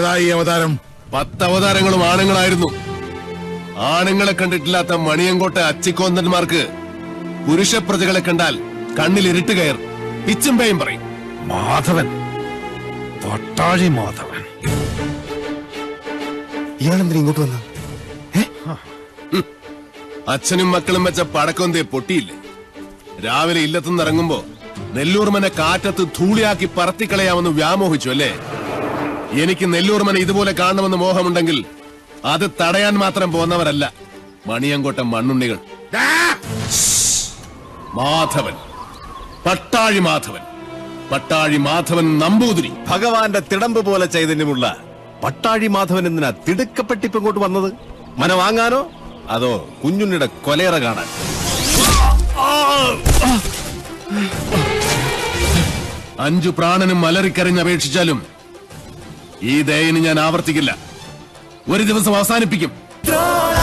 ഏതാ ഈ അവതാരം പത്ത് അവതാരങ്ങളും ആണുങ്ങളായിരുന്നു ആണുങ്ങളെ കണ്ടിട്ടില്ലാത്ത മണിയങ്കോട്ടെ അച്ചിക്കോന്തന്മാർക്ക് പുരുഷ പ്രജകളെ കണ്ടാൽ കണ്ണിൽ ഇരുട്ട് കയർ പിച്ചും പേയും പറയും മാധവൻ പട്ടാഴി മാധവൻ ഇയാളെന്തിനാ ഇങ്ങോട്ട് വന്ന അച്ഛനും മക്കളും വെച്ച പടക്കൊന്തേ പൊട്ടിയില്ലേ രാവിലെ ഇല്ലത്തുനിന്ന് ഇറങ്ങുമ്പോ നെല്ലൂർമനെ കാറ്റത്ത് ധൂളിയാക്കി പറത്തിക്കളയാമെന്ന് വ്യാമോഹിച്ചു അല്ലേ എനിക്ക് നെല്ലൂർമനെ ഇതുപോലെ കാണണമെന്ന് മോഹമുണ്ടെങ്കിൽ അത് തടയാൻ മാത്രം പോന്നവരല്ല മണിയങ്കോട്ട മണ്ണുണ്ണികൾ മാധവൻ പട്ടാഴി മാധവൻ പട്ടാഴി മാധവൻ നമ്പൂതിരി ഭഗവാന്റെ തിടമ്പ് പോലെ ചൈതന്യമുള്ള പട്ടാഴി മാധവൻ എന്തിനാ തിടുക്കപ്പെട്ടിപ്പ് ഇങ്ങോട്ട് വന്നത് മന വാങ്ങാനോ അതോ കുഞ്ഞുണ്ണിയുടെ കൊലേറ കാണാൻ അഞ്ചു പ്രാണനും മലറിക്കരഞ്ഞ് അപേക്ഷിച്ചാലും ഈ ദയന് ഞാൻ ആവർത്തിക്കില്ല ഒരു ദിവസം അവസാനിപ്പിക്കും ദ്രോണ